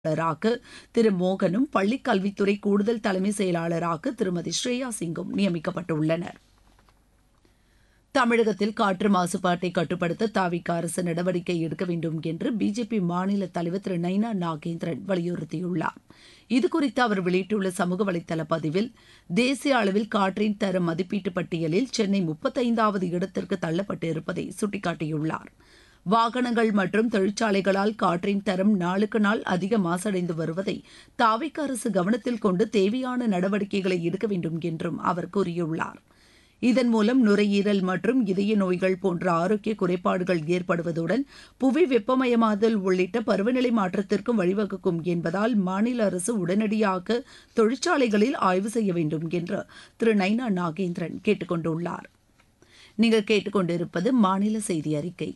செயலாளராக திரு மோகனும் பள்ளிக் கல்வித்துறை கூடுதல் தலைமை செயலாளராக திருமதி ஸ்ரேயா சிங்கும் நியமிக்கப்பட்டுள்ளனர் தமிழகத்தில் காற்று மாசுபாட்டை கட்டுப்படுத்த தாவிக அரசு நடவடிக்கை எடுக்க வேண்டும் என்று பிஜேபி மாநில தலைவர் திரு நைனா நாகேந்திரன் வலியுறுத்தியுள்ளார் இதுகுறித்து அவர் வெளியிட்டுள்ள சமூக வலைதள பதிவில் தேசிய அளவில் காற்றின் தர மதிப்பீட்டு பட்டியலில் சென்னை முப்பத்தைந்தாவது இடத்திற்கு தள்ளப்பட்டு இருப்பதை சுட்டிக்காட்டியுள்ளார் வாகனங்கள் மற்றும் தொழிற்சாலைகளால் காற்றின் தரம் நாளுக்கு நாள் அதிக மாசடைந்து வருவதை தாவிக அரசு கவனத்தில் கொண்டு தேவையான நடவடிக்கைகளை எடுக்க வேண்டும் என்றும் அவர் கூறியுள்ளார் இதன் மூலம் நுரையீரல் மற்றும் இதய நோய்கள் போன்ற ஆரோக்கிய குறைபாடுகள் ஏற்படுவதுடன் புவி வெப்பமயமாதல் உள்ளிட்ட பருவநிலை மாற்றத்திற்கும் வழிவகுக்கும் என்பதால் மாநில அரசு உடனடியாக தொழிற்சாலைகளில் ஆய்வு செய்ய வேண்டும் என்று திரு நைனா நாகேந்திரன் கேட்டுக் கொண்டுள்ளார் நீங்கள் கேட்டுக்கொண்டிருப்பது மாநில செய்தி அறிக்கை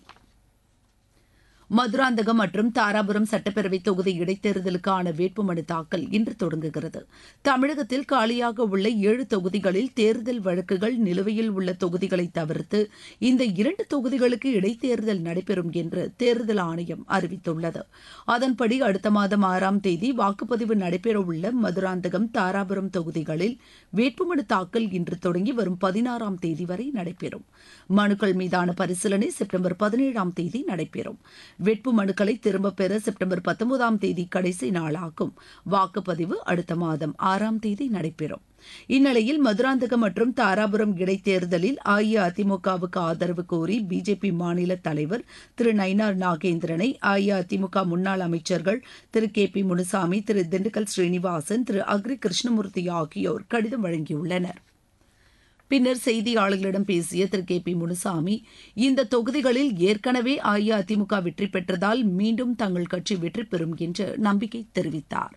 மதுராந்தகம் மற்றும் தாராபுரம் சட்டப்பேரவை தொகுதி இடைத்தேர்தலுக்கான வேட்புமனு தாக்கல் இன்று தொடங்குகிறது தமிழகத்தில் காலியாக உள்ள ஏழு தொகுதிகளில் தேர்தல் வழக்குகள் நிலுவையில் உள்ள தொகுதிகளை தவிர்த்து இந்த இரண்டு தொகுதிகளுக்கு இடைத்தேர்தல் நடைபெறும் என்று தேர்தல் ஆணையம் அறிவித்துள்ளது அதன்படி அடுத்த மாதம் ஆறாம் தேதி வாக்குப்பதிவு நடைபெறவுள்ள மதுராந்தகம் தாராபுரம் தொகுதிகளில் வேட்புமனு தாக்கல் இன்று தொடங்கி வரும் பதினாறாம் தேதி வரை நடைபெறும் மனுக்கள் மீதான பரிசீலனை செப்டம்பர் பதினேழாம் தேதி நடைபெறும் வேட்பு மனுக்களை திரும்பப் பெற செப்டம்பர் பத்தொன்பதாம் தேதி கடைசி நாளாகும் வாக்குப்பதிவு அடுத்த மாதம் ஆறாம் தேதி நடைபெறும் இந்நிலையில் மதுராந்தகம் மற்றும் தாராபுரம் இடைத்தேர்தலில் அஇஅதிமுகவுக்கு ஆதரவு கோரி பிஜேபி மாநில தலைவர் திரு நயினார் நாகேந்திரனை அஇஅதிமுக முன்னாள் அமைச்சர்கள் திரு கே பி முனுசாமி திரு திண்டுக்கல் ஸ்ரீனிவாசன் திரு அக்ரி கிருஷ்ணமூர்த்தி ஆகியோர் கடிதம் வழங்கியுள்ளனர் பின்னர் செய்தியாளர்களிடம் பேசிய திரு கே பி முனுசாமி இந்த தொகுதிகளில் ஏற்கனவே அஇஅதிமுக வெற்றி பெற்றதால் மீண்டும் தங்கள் கட்சி வெற்றி பெறும் என்று நம்பிக்கை தெரிவித்தார்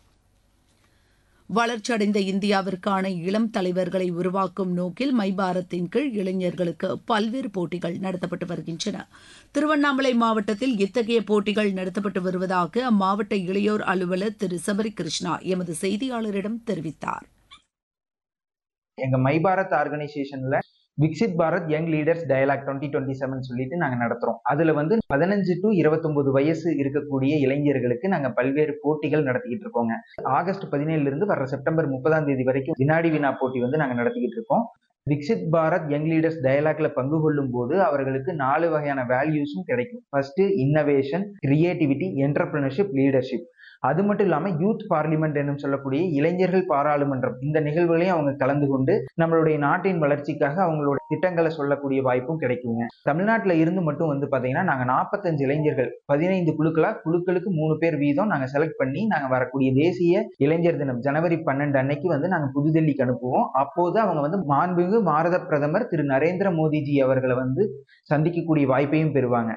வளர்ச்சியடைந்த இந்தியாவிற்கான இளம் தலைவர்களை உருவாக்கும் நோக்கில் மை பாரத்தின் கீழ் இளைஞர்களுக்கு பல்வேறு போட்டிகள் நடத்தப்பட்டு வருகின்றன திருவண்ணாமலை மாவட்டத்தில் இத்தகைய போட்டிகள் நடத்தப்பட்டு வருவதாக அம்மாவட்ட இளையோர் அலுவலர் திரு சபரி கிருஷ்ணா எமது செய்தியாளரிடம் தெரிவித்தார் எங்க மை பாரத் ஆர்கனைசேஷன்ல Viksit Bharat young leaders dialogue twenty twenty seven சொல்லிட்டு நாங்க நடத்துறோம் அதுல வந்து பதினஞ்சு டு இருபத்தொன்பது வயசு இருக்கக்கூடிய இளைஞர்களுக்கு நாங்க பல்வேறு போட்டிகள் நடத்திக்கிட்டு இருக்கோங்க ஆகஸ்ட் பதினேழுல இருந்து வர செப்டம்பர் முப்பதாம் தேதி வரைக்கும் வினாடி வினா போட்டி வந்து நாங்க நடத்திக்கிட்டு இருக்கோம் விக்சித் பாரத் யங் லீடர்ஸ் டயலாக்ல பங்கு கொள்ளும் போது அவர்களுக்கு நாலு வகையான வேல்யூஸும் கிடைக்கும் first innovation creativity entrepreneurship leadership அது மட்டும் இல்லாம யூத் பார்லிமெண்ட் என்னும் சொல்லக்கூடிய இளைஞர்கள் பாராளுமன்றம் இந்த நிகழ்வுகளையும் அவங்க கலந்து கொண்டு நம்மளுடைய நாட்டின் வளர்ச்சிக்காக அவங்களோட திட்டங்களை சொல்லக்கூடிய வாய்ப்பும் கிடைக்குங்க தமிழ்நாட்டில் இருந்து மட்டும் வந்து பாத்தீங்கன்னா நாங்க நாற்பத்தஞ்சு இளைஞர்கள் பதினைந்து குழுக்களா குழுக்களுக்கு மூணு பேர் வீதம் நாங்க செலக்ட் பண்ணி நாங்க வரக்கூடிய தேசிய இளைஞர் தினம் ஜனவரி பன்னெண்டு அன்னைக்கு வந்து நாங்க புதுடெல்லிக்கு அனுப்புவோம் அப்போது அவங்க வந்து மாண்புமிகு பாரத பிரதமர் திரு நரேந்திர மோடிஜி அவர்களை வந்து சந்திக்கக்கூடிய வாய்ப்பையும் பெறுவாங்க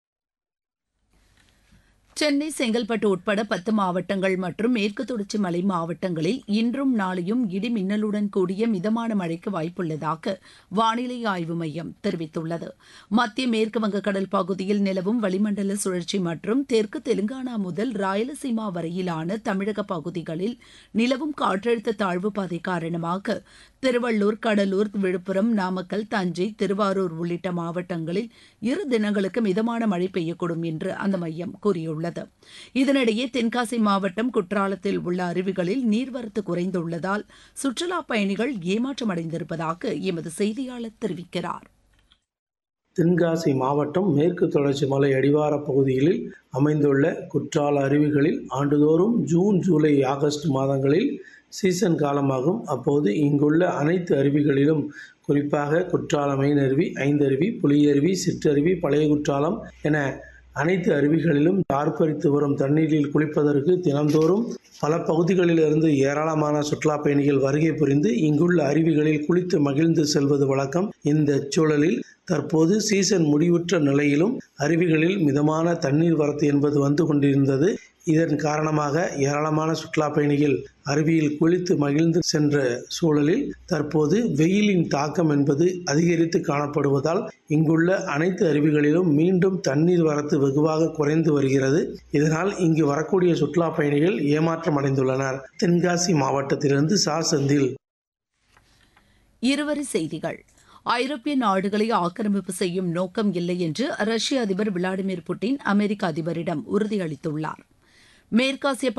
சென்னை செங்கல்பட்டு உட்பட பத்து மாவட்டங்கள் மற்றும் மேற்கு தொடர்ச்சி மலை மாவட்டங்களில் இன்றும் நாளையும் இடி மின்னலுடன் கூடிய மிதமான மழைக்கு வாய்ப்புள்ளதாக வானிலை ஆய்வு மையம் தெரிவித்துள்ளது மத்திய மேற்கு வங்கக்கடல் பகுதியில் நிலவும் வளிமண்டல சுழற்சி மற்றும் தெற்கு தெலுங்கானா முதல் ராயலசீமா வரையிலான தமிழக பகுதிகளில் நிலவும் காற்றழுத்த தாழ்வு பாதை காரணமாக திருவள்ளூர் கடலூர் விழுப்புரம் நாமக்கல் தஞ்சை திருவாரூர் உள்ளிட்ட மாவட்டங்களில் இரு தினங்களுக்கு மிதமான மழை பெய்யக்கூடும் என்று அந்த மையம் கூறியுள்ளது இதனிடையே தென்காசி மாவட்டம் குற்றாலத்தில் உள்ள அருவிகளில் நீர்வரத்து குறைந்துள்ளதால் சுற்றுலா பயணிகள் ஏமாற்றமடைந்திருப்பதாக எமது செய்தியாளர் தெரிவிக்கிறார் தென்காசி மாவட்டம் மேற்கு தொடர்ச்சி மலை அடிவார பகுதிகளில் அமைந்துள்ள குற்றால அருவிகளில் ஆண்டுதோறும் ஜூன் ஜூலை ஆகஸ்ட் மாதங்களில் சீசன் காலமாகும் அப்போது இங்குள்ள அனைத்து அருவிகளிலும் குறிப்பாக குற்றாலம் மெயின் அருவி ஐந்தருவி புலியருவி சிற்றருவி பழைய குற்றாலம் என அனைத்து அருவிகளிலும் ஆர்ப்பரித்து வரும் தண்ணீரில் குளிப்பதற்கு தினந்தோறும் பல பகுதிகளிலிருந்து ஏராளமான சுற்றுலா பயணிகள் வருகை புரிந்து இங்குள்ள அருவிகளில் குளித்து மகிழ்ந்து செல்வது வழக்கம் இந்த சூழலில் தற்போது சீசன் முடிவுற்ற நிலையிலும் அருவிகளில் மிதமான தண்ணீர் வரத்து என்பது வந்து கொண்டிருந்தது இதன் காரணமாக ஏராளமான சுற்றுலா பயணிகள் அருவியில் குளித்து மகிழ்ந்து சென்ற சூழலில் தற்போது வெயிலின் தாக்கம் என்பது அதிகரித்து காணப்படுவதால் இங்குள்ள அனைத்து அருவிகளிலும் மீண்டும் தண்ணீர் வரத்து வெகுவாக குறைந்து வருகிறது இதனால் இங்கு வரக்கூடிய சுற்றுலா பயணிகள் ஏமாற்றம் அடைந்துள்ளனர் தென்காசி மாவட்டத்திலிருந்து சா செந்தில் இருவரி செய்திகள் ஐரோப்பிய நாடுகளை ஆக்கிரமிப்பு செய்யும் நோக்கம் இல்லை என்று ரஷ்ய அதிபர் விளாடிமிர் புட்டின் அமெரிக்க அதிபரிடம் உறுதியளித்துள்ளார் மேற்காசிய